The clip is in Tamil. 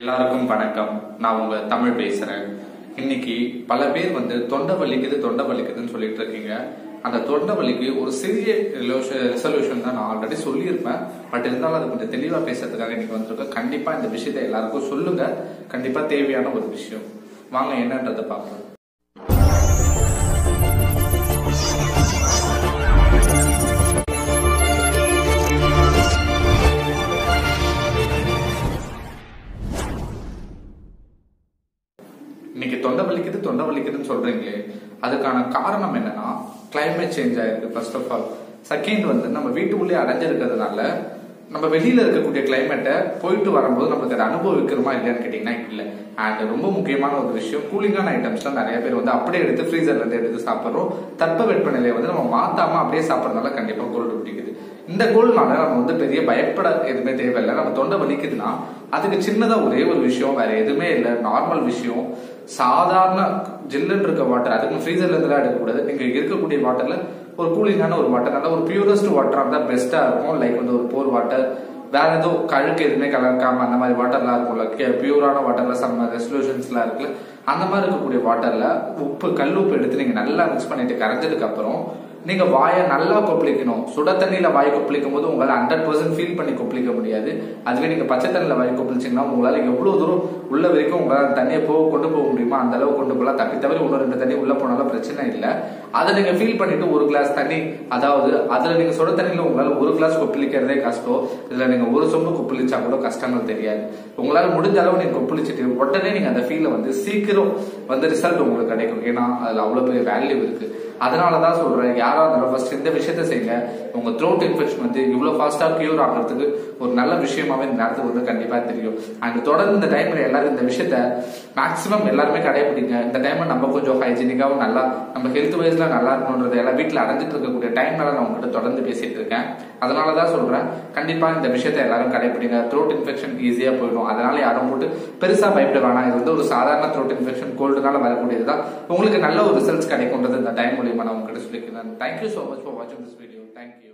எல்லாருக்கும் வணக்கம் நான் உங்க தமிழ் பேசுறேன் இன்னைக்கு பல பேர் வந்து தொண்டை வலிக்குது தொண்டை வலிக்குதுன்னு சொல்லிட்டு இருக்கீங்க அந்த தொண்டை வலிக்கு ஒரு சிறிய ரிசல்யூஷன் தான் நான் ஆல்ரெடி சொல்லியிருப்பேன் பட் இருந்தாலும் அது கொஞ்சம் தெளிவா பேசுறதுக்காக இன்னைக்கு வந்திருக்கேன் கண்டிப்பா இந்த விஷயத்தை எல்லாருக்கும் சொல்லுங்க கண்டிப்பா தேவையான ஒரு விஷயம் வாங்க என்னன்றதை பார்க்கலாம் இன்னைக்கு தொண்டை வலிக்குது தொண்டை வலிக்குதுன்னு சொல்றீங்களே அதுக்கான காரணம் என்னன்னா கிளைமேட் சேஞ்ச் ஆயிருக்கு ஃபர்ஸ்ட் ஆஃப் ஆல் செகண்ட் வந்து நம்ம வீட்டுக்குள்ளே அடைஞ்சிருக்கிறதுனால நம்ம வெளியில இருக்கக்கூடிய கிளைமேட்டை போயிட்டு வரும்போது நம்மளுக்கு அதை அனுபவிக்கிறோமா இல்லையான்னு கேட்டீங்கன்னா இல்ல அண்ட் ரொம்ப முக்கியமான ஒரு விஷயம் கூலிங்கான ஐட்டம்ஸ்லாம் நிறைய பேர் வந்து அப்படியே எடுத்து ஃப்ரீசர்ல இருந்து எடுத்து சாப்பிடுறோம் தட்ப வெப்பநிலையை வந்து நம்ம மாத்தாம அப்படியே சாப்பிடறதுனால கண்டிப்பா கோல்டு பிடிக்குது இந்த கோல்டுனால நம்ம வந்து பெரிய பயப்பட எதுவுமே தேவையில்லை நம்ம தொண்டை வலிக்குதுன்னா அதுக்கு சின்னதா ஒரே ஒரு விஷயம் வேற எதுவுமே இல்லை நார்மல் விஷயம் சாதாரண ஜில்லுன்னு இருக்க வாட்டர் அதுக்கு ஃப்ரீசர்ல இருந்து எடுக்கக்கூடாது நீங்க இருக்கக்கூடிய வாட்டர்ல ஒரு கூலிங்கான ஒரு வாட்டர் நல்ல ஒரு பியூரஸ்ட் வாட்டரா இருந்தா பெஸ்டா இருக்கும் லைக் வந்து ஒரு போர் வாட்டர் வேற ஏதோ கழுக்கு எதுவுமே கலக்காம அந்த மாதிரி வாட்டர்லாம் இருக்கும்ல பியூரான வாட்டர்ல சம் ரெசல்யூஷன்ஸ்லாம் இருக்குல்ல அந்த மாதிரி இருக்கக்கூடிய வாட்டர்ல உப்பு கல் உப்பு எடுத்து நீங்க நல்லா மிக்ஸ் பண்ணிட்டு கரைஞ்சதுக்கு அப்புறம் நீங்க வாயை நல்லா கொப்பளிக்கணும் சுட தண்ணியில வாய் கொப்பளிக்கும் போது உங்களால ஹண்ட்ரட் பர்சன்ட் ஃபீல் பண்ணி கொப்பளிக்க முடியாது அதுவே நீங்க பச்சை தண்ணியில வாய் கொப்பளிச்சீங்கன்னா உங்களால எவ்வளவு தூரம் உள்ள வரைக்கும் உங்களால தண்ணியை போக கொண்டு போக முடியுமா அந்த அளவுக்கு கொண்டு போகலாம் தப்பி தவிர இன்னும் ரெண்டு தண்ணி உள்ள போனாலும் பிரச்சனை இல்லை அதை நீங்க ஃபீல் பண்ணிட்டு ஒரு கிளாஸ் தண்ணி அதாவது அதுல நீங்க சுட தண்ணியில உங்களால ஒரு கிளாஸ் கொப்பளிக்கிறதே கஷ்டம் இதுல நீங்க ஒரு சொம்பு கொப்பளிச்சா கூட கஷ்டங்கள் தெரியாது உங்களால முடிஞ்ச அளவு நீங்க கொப்பளிச்சுட்டு உடனே நீங்க அந்த ஃபீல வந்து சீக்கிரம் வந்து ரிசல்ட் உங்களுக்கு கிடைக்கும் ஏன்னா அதுல அவ்வளவு பெரிய வேல்யூ இருக்கு அதனாலதான் சொல்றேன் யாரா இருந்தாலும் ஃபர்ஸ்ட் இந்த விஷயத்த செய்யுங்க உங்க த்ரோட் இன்ஃபெக்ஷன் வந்து இவ்வளவு ஃபாஸ்டா கியூர் ஆகிறதுக்கு ஒரு நல்ல விஷயமாவே இந்த நேரத்துக்கு வந்து கண்டிப்பா தெரியும் அண்ட் தொடர்ந்து இந்த டைம்ல எல்லாரும் இந்த விஷயத்த மேக்சிமம் எல்லாருமே கடைபிடிங்க இந்த டைம்ல நம்ம கொஞ்சம் ஹைஜீனிக்காவும் நல்லா நம்ம ஹெல்த் வைஸ்ல நல்லா இருக்கணுன்றது எல்லாம் வீட்டுல அடைஞ்சிட்டு இருக்கக்கூடிய டைம்னால நான் உங்ககிட்ட தொடர்ந்து பேசிட்டு இருக்கேன் அதனாலதான் சொல்றேன் கண்டிப்பா இந்த விஷயத்த எல்லாரும் கடைபிடிங்க த்ரோட் இன்ஃபெக்ஷன் ஈஸியா போயிடும் அதனால யாரும் போட்டு பெருசா பயப்பட வேணாம் இது வந்து ஒரு சாதாரண த்ரோட் இன்ஃபெக்ஷன் கோல்டுனால வரக்கூடியதுதான் உங்களுக்கு நல்ல ஒரு ரிசல்ட்ஸ் கிடைக்கும்ன்றது இந்த டைம் மூலியமா நான் உங்ககிட்ட சொல்லிக்கிறேன் தேங்க்யூ ஸோ மச் ஃபார் வாட்சிங் திஸ் வீடியோ தேங்க்யூ